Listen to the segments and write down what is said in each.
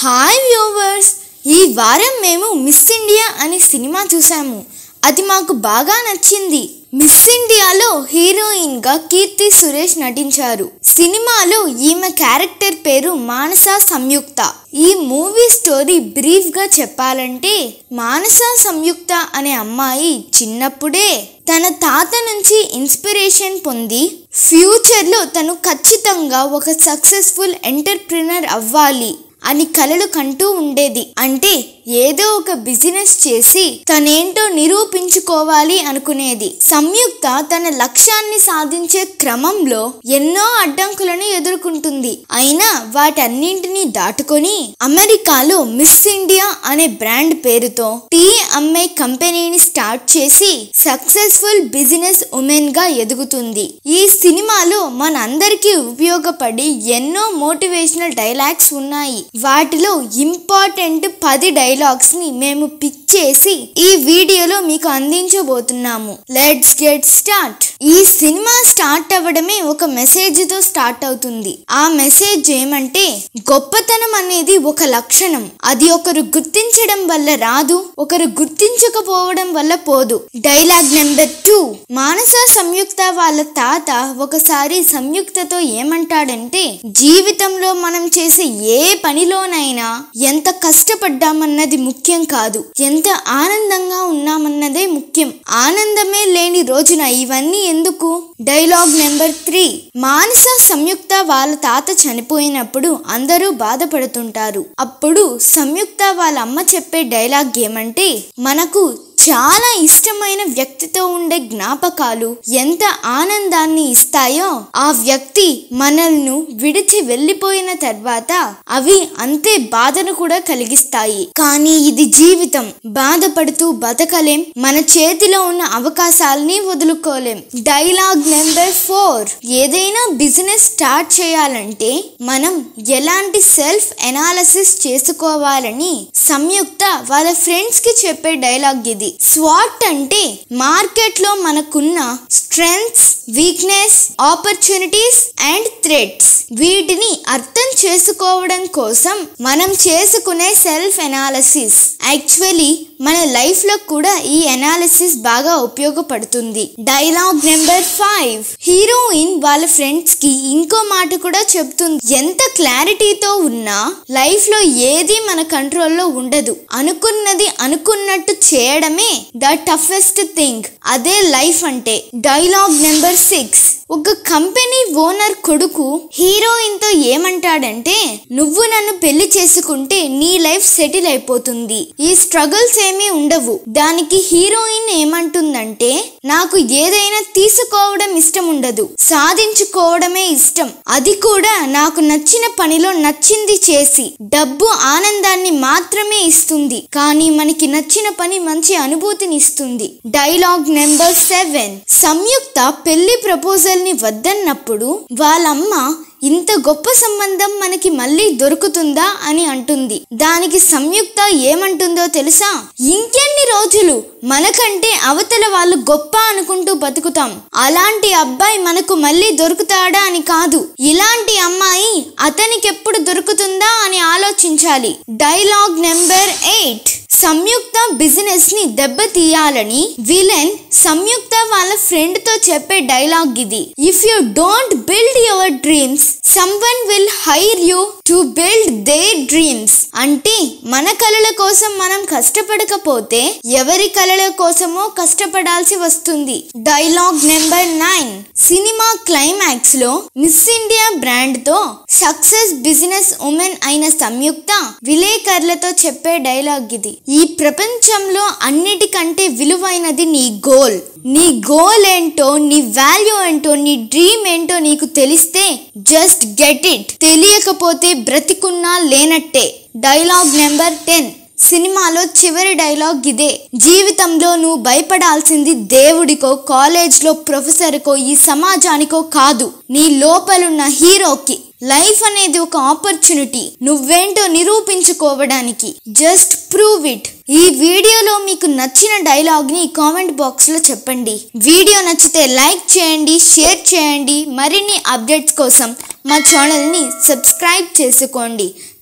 hi viewers ఈ వారం మేము మిస్ ఇండియా అనే సినిమా చూసాము అది మాకు బాగా నచ్చింది మిస్ ఇండియాలో హీరోయిన్ గా కీర్తి సురేష్ నటించారు సినిమాలో ఈమె క్యారెక్టర్ పేరు మానస సంయుక్త ఈ మూవీ స్టోరీ బ్రీఫ్ గా చెప్పాలంటే మానస సంయుక్త అనే అమ్మాయి చిన్నప్పుడే తన తాత నుంచి ఇన్స్పిరేషన్ పొంది ఫ్యూచర్లో తను ఖచ్చితంగా ఒక సక్సెస్ఫుల్ ఎంటర్ప్రినర్ అవ్వాలి అని కలలు కంటూ ఉండేది అంటే ఏదో ఒక బిజినెస్ చేసి తనేంటో నిరూపించుకోవాలి అనుకునేది సంయుక్త తన లక్ష్యాన్ని సాధించే క్రమంలో ఎన్నో అడ్డంకులను ఎదుర్కొంటుంది అయినా వాటన్నింటినీ దాటుకొని అమెరికాలో మిస్ ఇండియా అనే బ్రాండ్ పేరుతో టీ అమ్మే కంపెనీని స్టార్ట్ చేసి సక్సెస్ఫుల్ బిజినెస్ ఉమెన్ గా ఎదుగుతుంది ఈ సినిమాలో మనందరికీ ఉపయోగపడి ఎన్నో మోటివేషనల్ డైలాగ్స్ ఉన్నాయి వాటిలో ఇంపార్టెంట్ పది డైలాగ్స్ ని మేము పిక్ చేసి ఈ వీడియోలో మీకు అందించబోతున్నాము లెట్స్ గెట్ స్టార్ట్ ఈ సినిమా స్టార్ట్ అవ్వడమే ఒక మెసేజ్ తో స్టార్ట్ అవుతుంది ఆ మెసేజ్ ఏమంటే గొప్పతనం అనేది ఒక లక్షణం అది ఒకరు గుర్తించడం వల్ల రాదు ఒకరు గుర్తించకపోవడం వల్ల పోదు dialogue number two Manasa Samyuktha వాళ్ళ తాత ఒకసారి సంయుక్తతో ఏమంటాడంటే జీవితంలో మనం చేసే ఏ పనిలోనైనా ఎంత కష్టపడ్డామన్నది ముఖ్యం కాదు ఎంత ఆనందంగా ఉన్నామన్నదే ముఖ్యం ఆనందమే లేని రోజున ఇవన్నీ ఎందుకు dialogue number three Manasa Samyuktha వాళ్ళ తాత చనిపోయినప్పుడు అందరూ బాధపడుతుంటారు అప్పుడు సంయుక్త వాళ్ళ అమ్మ చెప్పే డైలాగ్ ఏమంటే మనకు చాలా ఇష్టమైన వ్యక్తితో ఉండే జ్ఞాపకాలు ఎంత ఆనందాన్ని ఇస్తాయో ఆ వ్యక్తి మనల్ని విడిచి వెళ్ళిపోయిన తర్వాత అవి అంతే బాధను కూడా కలిగిస్తాయి కానీ ఇది జీవితం బాధపడుతూ బతకలేం మన చేతిలో ఉన్న అవకాశాలని వదులుకోలేం డైలాగ్ నెంబర్ ఫోర్ ఏదైనా బిజినెస్ స్టార్ట్ చేయాలంటే మనం ఎలాంటి సెల్ఫ్ ఎనాలసిస్ చేసుకోవాలని సంయుక్త వాళ్ళ ఫ్రెండ్స్ కి చెప్పే డైలాగ్ ఇది స్వాట్ అంటే మార్కెట్ లో మనకున్న strengths weaknesses opportunities and threats వీటిని అర్థం చేసుకోవడం కోసం మనం చేసుకునే సెల్ఫ్ ఎనాలసిస్ యాక్చువల్లీ మన లైఫ్ లో కూడా ఈ ఎనాలిసిస్ బాగా ఉపయోగపడుతుంది డైలాగ్ నెంబర్ ఫైవ్ హీరోయిన్ వాళ్ళ ఫ్రెండ్స్ కి ఇంకో మాట కూడా చెప్తుంది ఎంత క్లారిటీతో ఉన్నా లైఫ్ లో ఏది మన కంట్రోల్లో ఉండదు అనుకున్నది అనుకున్నట్టు చేయడమే ద టఫెస్ట్ థింగ్ అదే లైఫ్ అంటే డైలాగ్ నెంబర్ సిక్స్ ఒక కంపెనీ ఓనర్ కొడుకు హీరోయిన్ తో ఏమంటాడంటే నువ్వు నన్ను పెళ్లి చేసుకుంటే నీ లైఫ్ సెటిల్ అయిపోతుంది ఈ స్ట్రగుల్స్ ఏమీ ఉండవు దానికి హీరోయిన్ ఏమంటుందంటే నాకు ఏదైనా తీసుకోవడం ఇష్టం ఉండదు సాధించుకోవడమే ఇష్టం అది కూడా నాకు నచ్చిన పనిలో నచ్చింది చేసి డబ్బు ఆనందాన్ని మాత్రమే ఇస్తుంది కానీ మనకి నచ్చిన పని మంచి అనుభూతిని ఇస్తుంది డైలాగ్ నెంబర్ సెవెన్ సంయుక్త పెళ్లి ప్రపోజల్ ని వద్దన్నప్పుడు వాళ్ళమ్మ ఇంత గొప్ప సంబంధం మనకి మళ్ళీ దొరుకుతుందా అని అంటుంది దానికి సంయుక్త ఏమంటుందో తెలుసా ఇంకెన్ని రోజులు మనకంటే అవతల వాళ్ళు గొప్ప అనుకుంటూ బతుకుతాం అలాంటి అబ్బాయి మనకు మళ్ళీ దొరుకుతాడా అని కాదు ఇలాంటి అమ్మాయి అతనికి ఎప్పుడు దొరుకుతుందా అని ఆలోచించాలి dialogue number eight Samyuktha business ని దెబ్బతీయాలని విలన్ సంయుక్త వాళ్ళ ఫ్రెండ్ తో చెప్పే డైలాగ్ ఇది if you don't build your dreams someone will hire you to build their dreams అంటే మన కలల కోసం మనం కష్టపడకపోతే ఎవరి కలల కోసమో కష్టపడాల్సి వస్తుంది dialogue number nine cinema climax లో మిస్ ఇండియా బ్రాండ్ తో సక్సెస్ బిజినెస్ ఉమెన్ అయిన సంయుక్త విలేకరులతో చెప్పే డైలాగ్ ఇది ఈ ప్రపంచంలో అన్నిటికంటే విలువైనది నీ గోల్ నీ గోల్ ఏంటో నీ వాల్యూ ఏంటో నీ డ్రీమ్ ఏంటో నీకు తెలిస్తే జస్ట్ గెట్ ఇట్ తెలియకపోతే బ్రతికున్నా లేనట్టే డైలాగ్ నెంబర్ టెన్ సినిమాలో చివరి డైలాగ్ ఇదే జీవితంలో నువ్వు భయపడాల్సింది దేవుడికో కాలేజ్లో ప్రొఫెసర్కో ఈ సమాజానికో కాదు నీ లోపలున్న హీరోకి లైఫ్ అనేది ఒక ఆపర్చునిటీ నువ్వేంటో నిరూపించుకోవడానికి జస్ట్ ప్రూవ్ ఇట్ ఈ వీడియోలో మీకు నచ్చిన డైలాగ్ ని కామెంట్ బాక్స్ లో చెప్పండి వీడియో నచ్చితే లైక్ చేయండి షేర్ చేయండి మరిన్ని అప్డేట్స్ కోసం మా ఛానల్ ని సబ్స్క్రైబ్ చేసుకోండి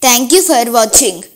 థ్యాంక్ యూ ఫర్ వాచింగ్